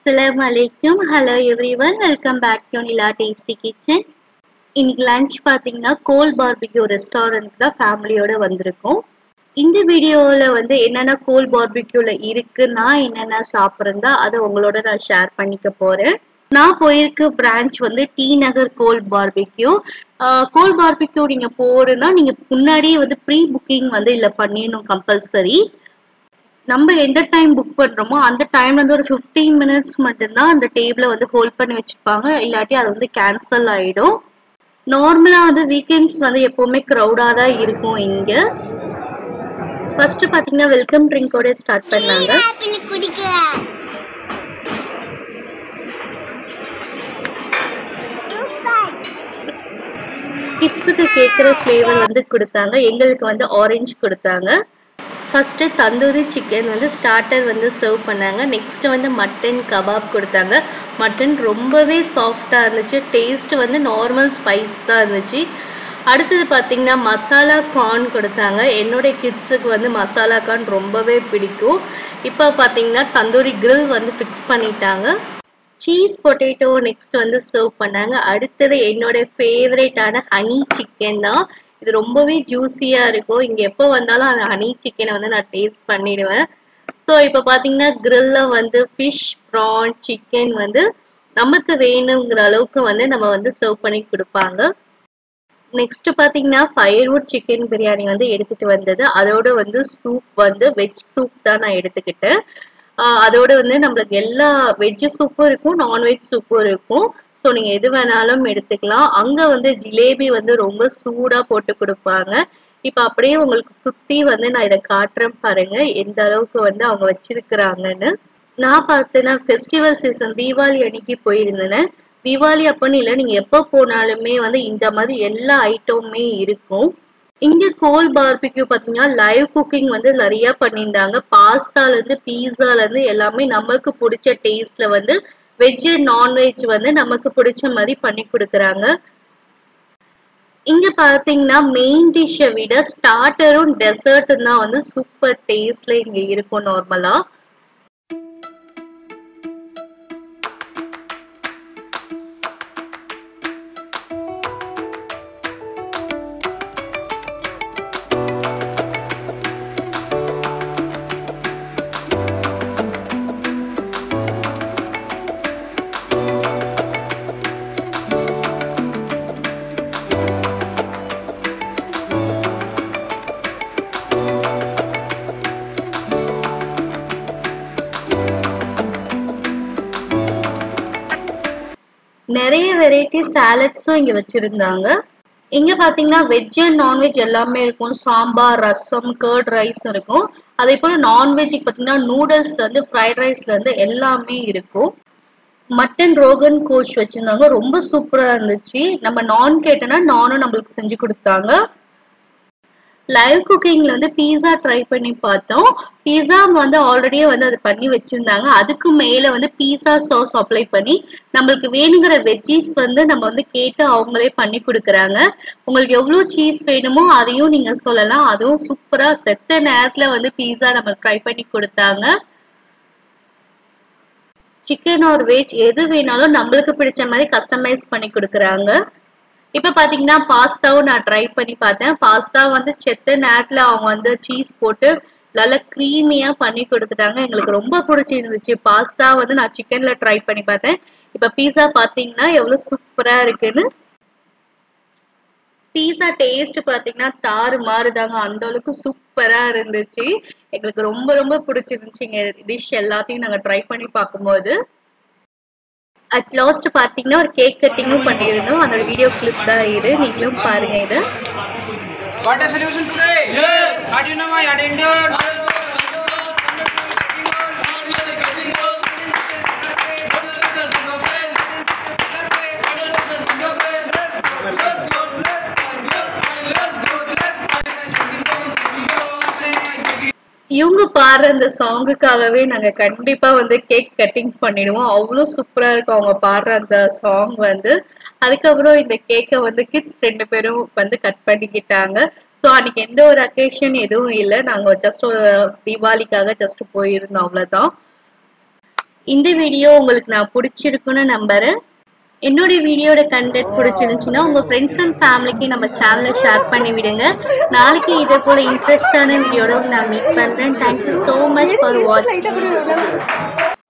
அஸ்ஸலாமு அலைக்கும் hello everyone welcome back to Nila tasty kitchen இன்னைக்கு லஞ்ச் பார்த்தீங்கன்னா கோல் பார்பிக்யூ ரெஸ்டாரண்ட் தான் ஃபேமிலியோட வந்திருக்கோம் இந்த வீடியோவில் வந்து என்னென்ன கோல் பார்பிக்யூவில் இருக்கு நான் என்னென்ன சாப்பிட்றதா அதை உங்களோட நான் ஷேர் பண்ணிக்க போகிறேன் நான் போயிருக்க பிரான்ச் வந்து T Nagar Coal Barbecue Coal Barbecue நீங்கள் போறதுன்னா நீங்கள் முன்னாடியே வந்து ப்ரீ புக்கிங் வந்து இல்லை பண்ணிடணும் கம்பல்சரி நம்ம எந்த டைம் புக் பண்றோமோ அந்த டைம்ல வந்து ஒரு ஃபிஃப்டீன் மினிட்ஸ் மட்டும்தான் அந்த டேபிளை வந்து ஹோல்ட் பண்ணி வச்சிருப்பாங்க இல்லாட்டி அது வந்து கேன்சல் ஆயிடும் நார்மலா வந்து வீக்கெண்ட்ஸ் வந்து எப்பவுமே க்ரௌடா தான் இருக்கும் இங்க ஃபர்ஸ்ட் பாத்தீங்கன்னா வெல்கம் ட்ரிங்கோட ஸ்டார்ட் பண்ணாங்க ஆப்பிள் குடிக்கல சூப்பர் கிட்ஸுக்கு கேட்குற ஃப்ளேவர் வந்து கொடுத்தாங்க எங்களுக்கு வந்து ஆரஞ்சு கொடுத்தாங்க ஃபர்ஸ்ட்டு தந்தூரி சிக்கன் வந்து ஸ்டார்டர் வந்து சர்வ் பண்ணாங்க நெக்ஸ்ட் வந்து மட்டன் கபாப் கொடுத்தாங்க மட்டன் ரொம்பவே சாஃப்டாக இருந்துச்சு டேஸ்ட் வந்து நார்மல் ஸ்பைஸ் தான் இருந்துச்சு அடுத்தது பார்த்தீங்கன்னா மசாலா கார்ன் கொடுத்தாங்க என்னுடைய கிட்ஸுக்கு வந்து மசாலா கார்ன் ரொம்பவே பிடிக்கும் இப்போ பார்த்தீங்கன்னா தந்தூரி grill வந்து ஃபிக்ஸ் பண்ணிட்டாங்க சீஸ் பொட்டேட்டோ நெக்ஸ்ட் வந்து சர்வ் பண்ணாங்க அடுத்தது என்னோட ஃபேவரேட்டான ஹனி சிக்கன் தான் இது ரொம்பவே ஜூஸியா இருக்கும் இங்க எப்போ வந்தாலும் அந்த ஹனி சிக்கனை வந்து நான் டேஸ்ட் பண்ணிடுவேன் ஸோ இப்போ பார்த்தீங்கன்னா கிரில்ல வந்து ஃபிஷ் ப்ரான் சிக்கன் வந்து நமக்கு வேணுங்கிற அளவுக்கு வந்து நம்ம வந்து சர்வ் பண்ணி கொடுப்பாங்க நெக்ஸ்ட் பாத்தீங்கன்னா ஃபயர்வுட் சிக்கன் பிரியாணி வந்து எடுத்துட்டு வந்தது அதோட வந்து சூப் வந்து வெஜ் சூப் தான் நான் எடுத்துக்கிட்டேன் ஆஹ் அதோட வந்து நம்மளுக்கு எல்லா வெஜ் சூப்பும் இருக்கும் நான்வெஜ் சூப்பும் இருக்கும் ஸோ நீங்க எது வேணாலும் எடுத்துக்கலாம் அங்க வந்து ஜிலேபி வந்து ரொம்ப சூடா போட்டு கொடுப்பாங்க இப்ப அப்படியே உங்களுக்கு சுத்தி வந்து நான் இதை காட்டுறேன் பாருங்க எந்த அளவுக்கு வந்து அவங்க வச்சிருக்கிறாங்கன்னு நான் பார்த்தேன்னா ஃபெஸ்டிவல் சீசன் தீபாவளி அன்னைக்கு போயிருந்தேன் தீபாவளி அப்பன்னு இல்லை நீங்க எப்போ போனாலுமே வந்து இந்த மாதிரி எல்லா ஐட்டமுமே இருக்கும் இங்க கோல் பார்பிக்யூ பாத்தீங்கன்னா லைவ் குக்கிங் வந்து நிறைய பண்ணியிருந்தாங்க பாஸ்தால இருந்து பீஸால இருந்து எல்லாமே நமக்கு பிடிச்ச டேஸ்ட்ல வந்து வெஜ் அண்ட் நான்வெஜ் வந்து நமக்கு பிடிச்ச மாதிரி பண்ணி கொடுக்குறாங்க இங்க பாத்தீங்கன்னா மெயின் டிஷ்ஷை விட ஸ்டார்டரும் டெசர்ட்டும் தான் வந்து சூப்பர் டேஸ்ட்ல இங்க இருக்கும் நார்மலா நிறைய வெரைட்டி சாலட்ஸும் இங்க வச்சிருந்தாங்க இங்க பாத்தீங்கன்னா வெஜ் அண்ட் நான்வெஜ் எல்லாமே இருக்கும் சாம்பார் ரசம் கர்ட் ரைஸ் இருக்கும் அதே போல நான்வெஜ்ஜுக்கு பாத்தீங்கன்னா நூடுல்ஸ்ல இருந்து ஃப்ரைட் ரைஸ்ல இருந்து எல்லாமே இருக்கும் மட்டன் ரோகன் கோஷ் வச்சிருந்தாங்க ரொம்ப சூப்பரா இருந்துச்சு நம்ம நான் கேட்டோம்னா நானும் நம்மளுக்கு செஞ்சு கொடுத்தாங்க லைவ் குக்கிங்ல வந்து பீஸா ட்ரை பண்ணி பார்த்தோம் பீஸா வந்து ஆல்ரெடியே வந்து அது பண்ணி வச்சிருந்தாங்க அதுக்கு மேல வந்து பீஸா சாஸ் அப்ளை பண்ணி நம்மளுக்கு வேணுங்கிற வெஜ்ஜீஸ் வந்து நம்ம வந்து கேட்டு அவங்களே பண்ணி கொடுக்குறாங்க உங்களுக்கு எவ்வளவு சீஸ் வேணுமோ அதையும் நீங்க சொல்லலாம் அதுவும் சூப்பரா செத்த நேரத்துல வந்து பீஸா நம்ம ட்ரை பண்ணி கொடுத்தாங்க சிக்கன் ஆர் வெஜ் எது வேணாலும் நம்மளுக்கு பிடிச்ச மாதிரி கஸ்டமைஸ் பண்ணி கொடுக்குறாங்க இப்ப பாத்தீங்கன்னா பாஸ்தாவும் நான் ட்ரை பண்ணி பார்த்தேன் பாஸ்தா வந்து செத்த நேரத்துல அவங்க வந்து சீஸ் போட்டு நல்லா க்ரீமியா பண்ணி கொடுத்துட்டாங்க எங்களுக்கு ரொம்ப பிடிச்சிருந்துச்சு பாஸ்தா வந்து நான் சிக்கன்ல ட்ரை பண்ணி பார்த்தேன் இப்ப பீஸா பாத்தீங்கன்னா எவ்வளவு சூப்பரா இருக்குன்னு பீஸா டேஸ்ட் பாத்தீங்கன்னா தாறு மாறுதாங்க அந்த அளவுக்கு சூப்பரா இருந்துச்சு எங்களுக்கு ரொம்ப ரொம்ப பிடிச்சிருந்துச்சுங்க டிஷ் எல்லாத்தையும் நாங்க ட்ரை பண்ணி பார்க்கும்போது அட் லாஸ்ட் பாத்தீங்கன்னா ஒரு கேக் கட்டிங்கும் பண்ணியிருந்தோம் அதோட வீடியோ கிளிப் தான் இது நீங்களும் பாருங்க இதை What a celebration today! Yes! How do you know my attendant? இவங்க பாடுற அந்த சாங்குக்காகவே நாங்க கண்டிப்பா வந்து கேக் கட்டிங் பண்ணிடுவோம் அவ்வளவு சூப்பரா இருக்கும் அவங்க பாடுற அந்த சாங் வந்து அதுக்கப்புறம் இந்த கேக்கை வந்து கிட்ஸ் ரெண்டு பேரும் வந்து கட் பண்ணிக்கிட்டாங்க ஸோ அன்னைக்கு எந்த ஒரு அக்கேஷன் எதுவும் இல்லை நாங்க ஜஸ்ட் ஒரு தீபாவளிக்காக ஜஸ்ட் போயிருந்தோம் அவ்வளவுதான் இந்த வீடியோ உங்களுக்கு நான் பிடிச்சிருக்குன்னு நம்புறேன் என்னுடைய வீடியோட கண்டென்ட் பிடிச்சிருந்துச்சுன்னா உங்க ஃப்ரெண்ட்ஸ் அண்ட் ஃபேமிலிக்கு நம்ம சேனலை ஷேர் பண்ணி விடுங்க நாளைக்கு இதே போல இன்ட்ரெஸ்டான வீடியோட நான் மீட் பண்றேன் தேங்க்யூ ஸோ மச் ஃபார் வாட்சிங்